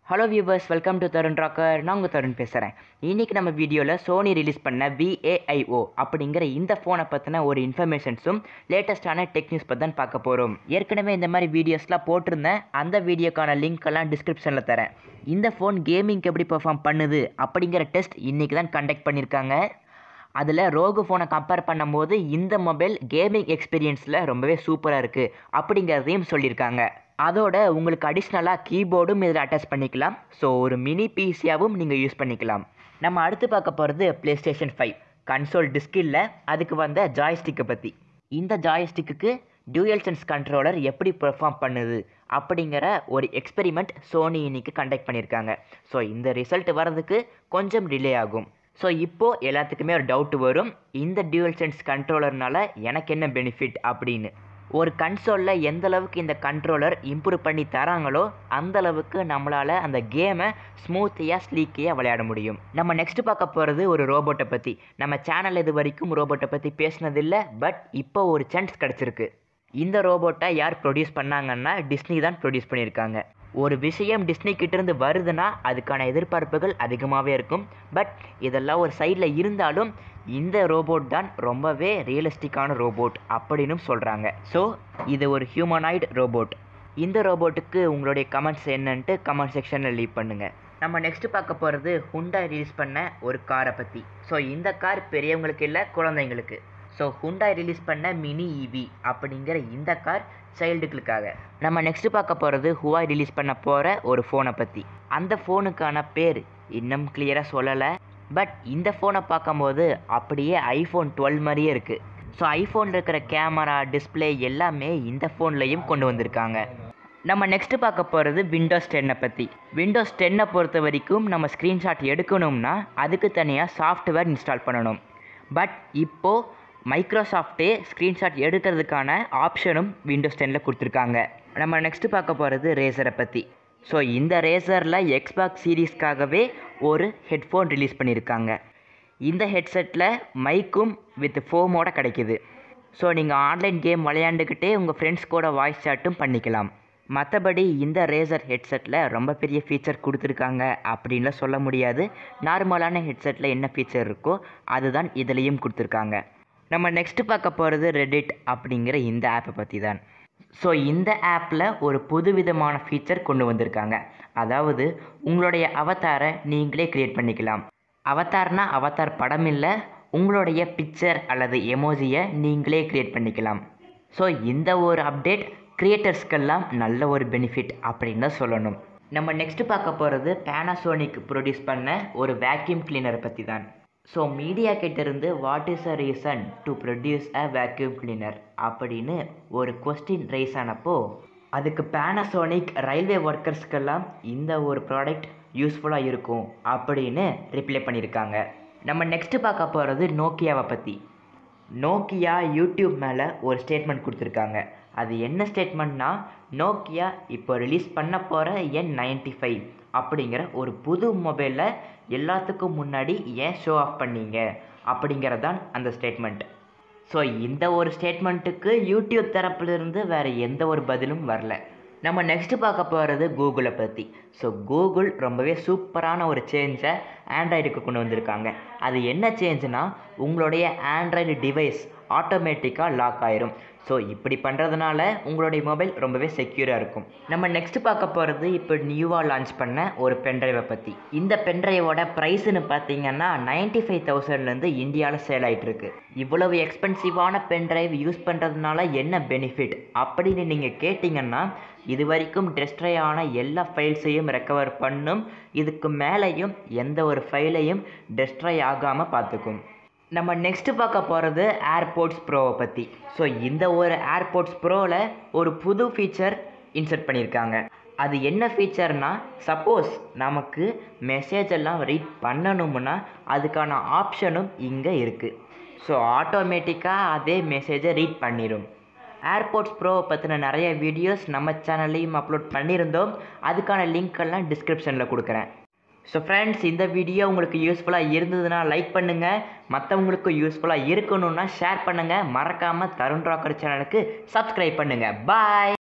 hello viewers welcome to Tarun rocker நான் உங்கள் தருண் பேசுகிறேன் இன்றைக்கி நம்ம வீடியோவில் சோனி ரிலீஸ் பண்ண விஏஐஓ அப்படிங்கிற இந்த ஃபோனை பற்றின ஒரு இன்ஃபர்மேஷன்ஸும் லேட்டஸ்ட்டான டெக் நியூஸ் பற்றி தான் பார்க்க போகிறோம் ஏற்கனவே இந்த மாதிரி வீடியோஸ்லாம் போட்டிருந்தேன் அந்த வீடியோக்கான லிங்க் எல்லாம் டிஸ்கிரிப்ஷனில் தரேன் இந்த ஃபோன் கேமிங்க்கு எப்படி பெர்ஃபார்ம் பண்ணுது அப்படிங்கிற டெஸ்ட் இன்றைக்கி தான் கண்டக்ட் பண்ணியிருக்காங்க அதில் ரோகு ஃபோனை கம்பேர் பண்ணும்போது இந்த மொபைல் கேமிங் எக்ஸ்பீரியன்ஸில் ரொம்பவே சூப்பராக இருக்குது அப்படிங்கிறதையும் சொல்லியிருக்காங்க அதோட உங்களுக்கு அடிஷ்னலாக கீபோர்டும் இதில் அட்டாச் பண்ணிக்கலாம் ஸோ ஒரு மினி பிசியாவும் நீங்கள் யூஸ் பண்ணிக்கலாம் நம்ம அடுத்து பார்க்க போகிறது PlayStation five console disc இல்லை அதுக்கு வந்த ஜாய்ஸ்டிக்கை பற்றி இந்த ஜாய்ஸ்டிக்கு டியூயல் சென்ஸ் கண்ட்ரோலர் எப்படி பெர்ஃபார்ம் பண்ணுது அப்படிங்கிற ஒரு எக்ஸ்பெரிமெண்ட் சோனி இன்னைக்கு கண்டக்ட் பண்ணியிருக்காங்க ஸோ இந்த ரிசல்ட் வர்றதுக்கு கொஞ்சம் டிலே ஆகும் ஸோ இப்போது எல்லாத்துக்குமே ஒரு டவுட் வரும் இந்த டியூவல் சென்ஸ் கண்ட்ரோலர்னால எனக்கு என்ன பெனிஃபிட் அப்படின்னு ஒரு கன்சோலில் எந்த அளவுக்கு இந்த கண்ட்ரோலர் இம்ப்ரூவ் பண்ணி தராங்களோ அந்த அளவுக்கு நம்மளால் அந்த கேமை ஸ்மூத்தியாக ஸ்லீக்கியாக விளையாட முடியும் நம்ம நெக்ஸ்ட் பார்க்க போகிறது ஒரு ரோபோட்டை பற்றி நம்ம சேனல் இது வரைக்கும் ரோபோட்டை பற்றி பேசினதில்லை பட் இப்போ ஒரு சான்ஸ் கிடச்சிருக்கு இந்த ரோபோட்டை யார் ப்ரொடியூஸ் பண்ணாங்கன்னா டிஸ்னி தான் ப்ரொடியூஸ் பண்ணியிருக்காங்க ஒரு விஷயம் டிஸ்னி கிட்டேருந்து வருதுன்னா அதுக்கான எதிர்பார்ப்புகள் அதிகமாகவே இருக்கும் பட் இதெல்லாம் ஒரு சைடில் இருந்தாலும் இந்த ரோபோட் தான் ரொம்பவே ரியலிஸ்டிக்கான ரோபோட் அப்படின்னு சொல்கிறாங்க ஸோ இது ஒரு ஹியூமனாய்டு ரோபோட் இந்த ரோபோட்டுக்கு உங்களுடைய கமெண்ட்ஸ் என்னன்ட்டு கமெண்ட் செக்ஷனில் லீவ் பண்ணுங்கள் நம்ம நெக்ஸ்ட் பார்க்க போகிறது ஹுண்டா ரிலீஸ் பண்ண ஒரு காரை பற்றி ஸோ இந்த கார் பெரியவங்களுக்கு இல்லை குழந்தைங்களுக்கு ஸோ ஹுண்டாய் ரிலீஸ் பண்ண மினி இவி அப்படிங்கிற இந்த கார் சைல்டுகளுக்காக நம்ம நெக்ஸ்ட் பார்க்க போகிறது ஹுவாய் ரிலீஸ் பண்ண போகிற ஒரு ஃபோனை பற்றி அந்த ஃபோனுக்கான பேர் இன்னும் கிளியராக சொல்லலை பட் இந்த ஃபோனை பார்க்கும்போது அப்படியே ஐஃபோன் டுவெல் மாதிரியே இருக்குது ஸோ ஐஃபோனில் இருக்கிற கேமரா டிஸ்பிளே எல்லாமே இந்த ஃபோன்லேயும் கொண்டு வந்திருக்காங்க நம்ம நெக்ஸ்ட் பார்க்க போகிறது விண்டோஸ் டென்னை பற்றி விண்டோஸ் டென்னை பொறுத்த வரைக்கும் நம்ம ஸ்க்ரீன்ஷாட் எடுக்கணும்னா அதுக்கு தனியாக சாஃப்ட்வேர் இன்ஸ்டால் பண்ணணும் பட் இப்போது மைக்ரோசாஃப்டே ஸ்க்ரீன்ஷாட் எடுக்கிறதுக்கான ஆப்ஷனும் விண்டோஸ் டெனில் கொடுத்துருக்காங்க நம்ம நெக்ஸ்ட்டு பார்க்க போகிறது ரேசரை பற்றி ஸோ இந்த ரேசரில் எக்ஸ்பாக்ஸ் சீரீஸ்க்காகவே ஒரு ஹெட்ஃபோன் ரிலீஸ் பண்ணியிருக்காங்க இந்த ஹெட்செட்டில் மைக்கும் வித் ஃபோமோட கிடைக்கிது ஸோ நீங்கள் ஆன்லைன் கேம் விளையாண்டுக்கிட்டே உங்கள் ஃப்ரெண்ட்ஸ் கூட வாய்ஸ் சாட்டும் பண்ணிக்கலாம் மற்றபடி இந்த ரேசர் ஹெட்செட்டில் ரொம்ப பெரிய ஃபீச்சர் கொடுத்துருக்காங்க அப்படின்லாம் சொல்ல முடியாது நார்மலான ஹெட்செட்டில் என்ன ஃபீச்சர் இருக்கோ அதுதான் இதுலேயும் கொடுத்துருக்காங்க நம்ம நெக்ஸ்ட்டு பார்க்க போகிறது ரெடிட் அப்படிங்கிற இந்த ஆப்பை பற்றி தான் ஸோ இந்த ஆப்பில் ஒரு புதுவிதமான ஃபீச்சர் கொண்டு வந்திருக்காங்க அதாவது உங்களுடைய அவதாரை நீங்களே க்ரியேட் பண்ணிக்கலாம் அவதார்னா அவதார் படம் இல்லை உங்களுடைய பிக்சர் அல்லது எமோஜியை நீங்களே க்ரியேட் பண்ணிக்கலாம் ஸோ இந்த ஒரு அப்டேட் க்ரியேட்டர்ஸ்க்கெல்லாம் நல்ல ஒரு பெனிஃபிட் அப்படின்னு தான் சொல்லணும் நம்ம நெக்ஸ்ட் பார்க்க போகிறது பேனாசோனிக் ப்ரொடியூஸ் பண்ண ஒரு வேக்யூம் கிளீனரை பற்றி தான் ஸோ மீடியா கிட்டேருந்து what is a reason to produce a vacuum cleaner அப்படின்னு ஒரு கொஸ்டின் ரைஸ் ஆனப்போ அதுக்கு பேனாசோனிக் ரயில்வே ஒர்க்கர்ஸ்க்கெல்லாம் இந்த ஒரு ப்ராடக்ட் யூஸ்ஃபுல்லாக இருக்கும் அப்படின்னு ரிப்ளை பண்ணியிருக்காங்க நம்ம நெக்ஸ்ட்டு பார்க்க போகிறது நோக்கியாவை பற்றி நோக்கியா யூடியூப் மேலே ஒரு ஸ்டேட்மெண்ட் கொடுத்துருக்காங்க அது என்ன ஸ்டேட்மெண்ட்னா நோக்கியா இப்போ ரிலீஸ் பண்ண போகிற என் நைன்டி ஃபைவ் அப்படிங்கிற ஒரு புது மொபைலில் எல்லாத்துக்கும் முன்னாடி ஏன் ஷோ ஆஃப் பண்ணீங்க அப்படிங்கிறது தான் அந்த ஸ்டேட்மெண்ட் ஸோ இந்த ஒரு ஸ்டேட்மெண்ட்டுக்கு யூடியூப் தரப்புலேருந்து வேறு எந்த ஒரு பதிலும் வரல நம்ம நெக்ஸ்ட்டு பார்க்க போகிறது கூகுளை பற்றி ஸோ கூகுள் ரொம்பவே சூப்பரான ஒரு சேஞ்சை ஆண்ட்ராய்டுக்கு கொண்டு வந்திருக்காங்க அது என்ன சேஞ்சுனா உங்களுடைய ஆண்ட்ராய்டு டிவைஸ் ஆட்டோமேட்டிக்காக லாக் ஆயிரும் ஸோ இப்படி பண்ணுறதுனால உங்களுடைய மொபைல் ரொம்பவே செக்யூராக இருக்கும் நம்ம நெக்ஸ்ட் பார்க்க போகிறது இப்போ நியூவாக லான்ச் பண்ண ஒரு பென்ட்ரைவை பற்றி இந்த பென்ட்ரைவோட ப்ரைஸ்னு பார்த்தீங்கன்னா நைன்ட்டி ஃபைவ் தௌசண்ட்லேருந்து இந்தியாவில் சேல் ஆகிட்டுருக்கு இவ்வளவு எக்ஸ்பென்சிவான பென்ட்ரைவ் யூஸ் பண்ணுறதுனால என்ன பெனிஃபிட் அப்படின்னு நீங்கள் கேட்டிங்கன்னா இது வரைக்கும் டெஸ்ட்ரை ஆன எல்லா ஃபைல்ஸையும் ரெக்கவர் பண்ணும் இதுக்கு மேலேயும் எந்த ஒரு ஃபைலையும் டெஸ்ட்ரை ஆகாமல் பார்த்துக்கும் நம்ம நெக்ஸ்ட்டு பார்க்க போகிறது ஏர்போர்ட்ஸ் ப்ரோவை பற்றி ஸோ இந்த ஒரு ஏர்போர்ட்ஸ் ப்ரோவில் ஒரு புது ஃபீச்சர் இன்சர்ட் பண்ணியிருக்காங்க அது என்ன ஃபீச்சர்னா சப்போஸ் நமக்கு மெசேஜ் எல்லாம் ரீட் பண்ணணும்னா அதுக்கான ஆப்ஷனும் இங்கே இருக்குது ஸோ ஆட்டோமேட்டிக்காக அதே மெசேஜை ரீட் பண்ணிடும் ஏர்போர்ட்ஸ் ப்ரோவை பற்றின நிறைய வீடியோஸ் நம்ம சேனல்லையும் அப்லோட் பண்ணியிருந்தோம் அதுக்கான லிங்க் எல்லாம் டிஸ்கிரிப்ஷனில் கொடுக்குறேன் ஸோ ஃப்ரெண்ட்ஸ் இந்த வீடியோ உங்களுக்கு யூஸ்ஃபுல்லாக இருந்ததுன்னா லைக் பண்ணுங்கள் மற்றவங்களுக்கு யூஸ்ஃபுல்லாக இருக்கணும்னா ஷேர் பண்ணுங்கள் மறக்காமல் தருண் ராக்கர் சேனலுக்கு சப்ஸ்கிரைப் பண்ணுங்கள் பாய்